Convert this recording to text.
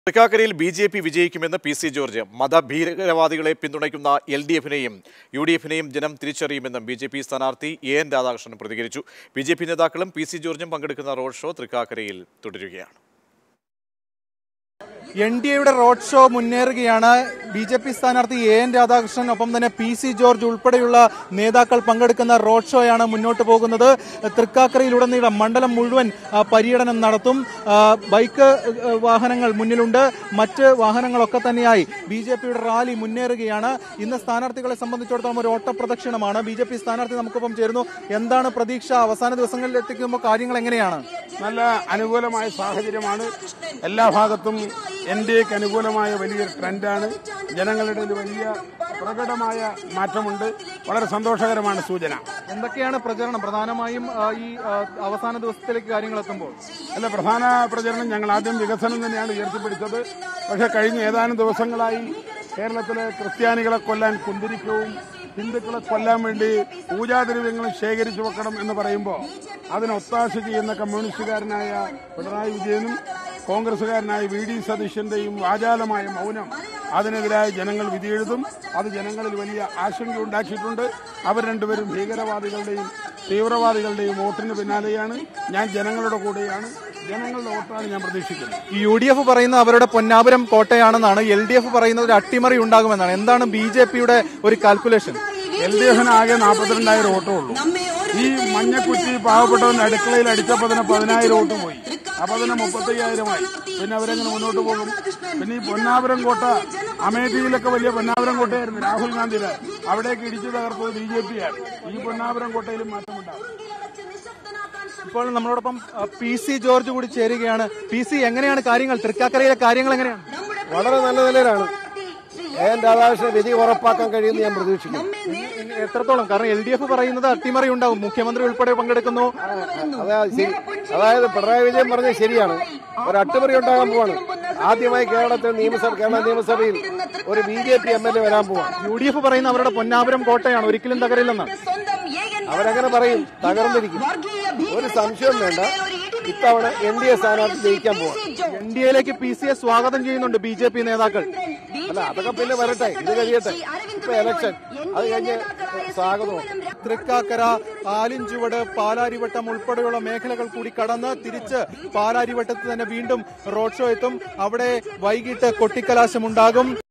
തൃക്കാക്കരയിൽ B J P വിജയിക്കുമെന്ന് P C George മതഭീകരവാദികളെ പിന്തുണയ്ക്കുന്ന എൽ ഡി എഫിനെയും യു ഡി എഫിനെയും ജനം തിരിച്ചറിയുമെന്നും ബി ജെ പി സ്ഥാനാർത്ഥി എ എൻ രാധാകൃഷ്ണൻ പ്രതികരിച്ചു ബി ജെ പി നേതാക്കളും പി സി ജോർജും പങ്കെടുക്കുന്ന റോഡ് ഷോ തൃക്കാക്കരയിൽ തുടരുകയാണ് എൻ ഡി എയുടെ റോഡ് ഷോ മുന്നേറുകയാണ് ബി ജെ പി സ്ഥാനാർത്ഥി എ എൻ രാധാകൃഷ്ണൻ ഒപ്പം തന്നെ പി സി ജോർജ് ഉൾപ്പെടെയുള്ള നേതാക്കൾ പങ്കെടുക്കുന്ന റോഡ് ഷോയാണ് മുന്നോട്ട് പോകുന്നത് തൃക്കാക്കരയിലുടനീളം മണ്ഡലം മുഴുവൻ ആ, പര്യടനം നടത്തും ആ, ബൈക്ക് ആ, വാഹനങ്ങൾ മുന്നിലുണ്ട് മറ്റ് വാഹനങ്ങളൊക്കെ തന്നെയായി ബി ജെ പിയുടെ റാലി മുന്നേറുകയാണ് ഇന്ന് സ്ഥാനാർത്ഥികളെ സംബന്ധിച്ചിടത്തോളം ഒരു ഓട്ടപ്രദക്ഷിണമാണ് ബി ജെ പി സ്ഥാനാർത്ഥി നമുക്കൊപ്പം ചേരുന്നു എന്താണ് പ്രതീക്ഷ അവസാന ദിവസങ്ങളിൽ എത്തിക്കുമ്പോൾ കാര്യങ്ങൾ എങ്ങനെയാണ് നല്ല അനുകൂലമായ സാഹചര്യമാണ് എല്ലാ ഭാഗത്തും എൻ ഡി എക്ക് അനുകൂലമായ വലിയൊരു ട്രെൻഡാണ് ജനങ്ങളുടെ ഒരു വലിയ പ്രകടമായ മാറ്റമുണ്ട് വളരെ സന്തോഷകരമാണ് സൂചന എന്തൊക്കെയാണ് പ്രചരണം പ്രധാനമായും ആ, ഈ ആ, അവസാന ദിവസത്തിലേക്ക് കാര്യങ്ങൾ എത്തുമ്പോൾ അല്ല പ്രധാന പ്രചരണം ഞങ്ങൾ ആദ്യം വികസനം തന്നെയാണ് ഉയർത്തിപ്പിടിച്ചത് പക്ഷേ കഴിഞ്ഞ ഏതാനും ദിവസങ്ങളായി കേരളത്തിലെ ക്രിസ്ത്യാനികളെ കൊല്ലാൻ കുന്തിരിക്കവും ഹിന്ദുക്കളെ കൊല്ലാൻ വേണ്ടി പൂജാദ്രവ്യങ്ങളും ശേഖരിച്ചു വെക്കണം എന്ന് പറയുമ്പോൾ അതിന് ഒത്താശ ചെയ്യുന്ന കമ്മ്യൂണിസ്റ്റുകാരനായ പിണറായി വിജയനും കോൺഗ്രസുകാരനായ വി ഡി സതീശന്റെയും വാചാലമായ മൗനം അതിനെതിരായി ജനങ്ങൾ വിധിയെഴുതും അത് ജനങ്ങളിൽ വലിയ ആശങ്ക ഉണ്ടാക്കിയിട്ടുണ്ട് അവർ രണ്ടുപേരും ഭീകരവാദികളുടെയും തീവ്രവാദികളുടെയും വോട്ടിന് പിന്നാലെയാണ് ഞാൻ ജനങ്ങളുടെ കൂടെയാണ് ജനങ്ങളുടെ വോട്ടാണ് ഞാൻ പ്രതീക്ഷിക്കുന്നത് ഈ യു ഡി എഫ് പറയുന്ന അവരുടെ പൊന്നാപുരം കോട്ടയാണെന്നാണ് എൽ ഡി എഫ് പറയുന്നത് ഒരു അട്ടിമറി ഉണ്ടാകുമെന്നാണ് എന്താണ് ബി ജെ പിയുടെ ഒരു കാൽക്കുലേഷൻ എൽ ഡി എഫിന് ആകെ നാൽപ്പത്തിരണ്ടായിരം വോട്ടേ ഉള്ളൂ ഈ മഞ്ഞക്കുറ്റി പാവപ്പെട്ടവന്റെ അടുക്കളയിൽ അടിച്ചപ്പോൾ തന്നെ പതിനായിരം വോട്ട് പോയി അപ്പൊ തന്നെ മുപ്പത്തയ്യായിരമായി പിന്നെ അവരെങ്ങനെ മുന്നോട്ട് പോകും പിന്നെ ഈ പൊന്നാപുരം കോട്ട അമേഠിയിലൊക്കെ വലിയ പൊന്നാപുരം കോട്ടയായിരുന്നു രാഹുൽ ഗാന്ധിയുടെ അവിടേക്ക് ഇടിച്ചു തകർത്തത് ബി ജെ പിയാണ് ഈ പൊന്നാപുരം കോട്ടയിലും മാറ്റമുണ്ടാകും ഇപ്പോൾ നമ്മളോടൊപ്പം ആ, പി സി ജോർജ് കൂടി ചേരുകയാണ് പി സി എങ്ങനെയാണ് കാര്യങ്ങൾ തൃക്കാക്കരയിലെ കാര്യങ്ങൾ എങ്ങനെയാണ് വളരെ നല്ല നിലയിലാണ് എ എൻ രാധാകൃഷ്ണൻ വിധി ഉറപ്പാക്കാൻ കഴിയുമെന്ന് ഞാൻ പ്രതീക്ഷിക്കുന്നു ഇനി എത്രത്തോളം കാരണം എൽ ഡി എഫ് പറയുന്നത് അട്ടിമറി ഉണ്ടാവും മുഖ്യമന്ത്രി ഉൾപ്പെടെ പങ്കെടുക്കുന്നു അതായത് ശരി അതായത് പിണറായി വിജയൻ പറഞ്ഞത് ശരിയാണ് ഒരു അട്ടിമറി ഉണ്ടാകാൻ പോവാണ് ആദ്യമായി കേരളത്തിൽ നിയമസഭ കേരള നിയമസഭയിൽ ഒരു B J P M L A വരാൻ പോവാണ് യു ഡി എഫ് പറയുന്ന അവരുടെ പൊന്നാപുരം കോട്ടയാണ് ഒരിക്കലും തകരില്ലെന്നാണ് അവരങ്ങനെ പറയും തകർന്നിരിക്കും ഒരു സംശയവും വേണ്ട ഇത്തവണ എൻ ഡി എ സ്ഥാനാർത്ഥി ജയിക്കാൻ പോവാണ് എൻ ഡി എയിലേക്ക് പി സിയെ സ്വാഗതം ചെയ്യുന്നുണ്ട് ബി ജെ പി നേതാക്കൾ അല്ല അതൊക്കെ പിന്നെ വരട്ടെ ഇത് കഴിയട്ടെ ഇപ്പൊ ഇലക്ഷൻ അത് കഴിഞ്ഞ് സ്വാഗതവും തൃക്കാക്കര ആലിഞ്ചുവട് പാലാരിവട്ടം ഉൾപ്പെടെയുള്ള മേഖലകൾ കൂടി കടന്ന് തിരിച്ച് പാലാരിവട്ടത്ത് തന്നെ വീണ്ടും റോഡ് ഷോ എത്തും അവിടെ വൈകിട്ട് കൊട്ടിക്കലാശമുണ്ടാകും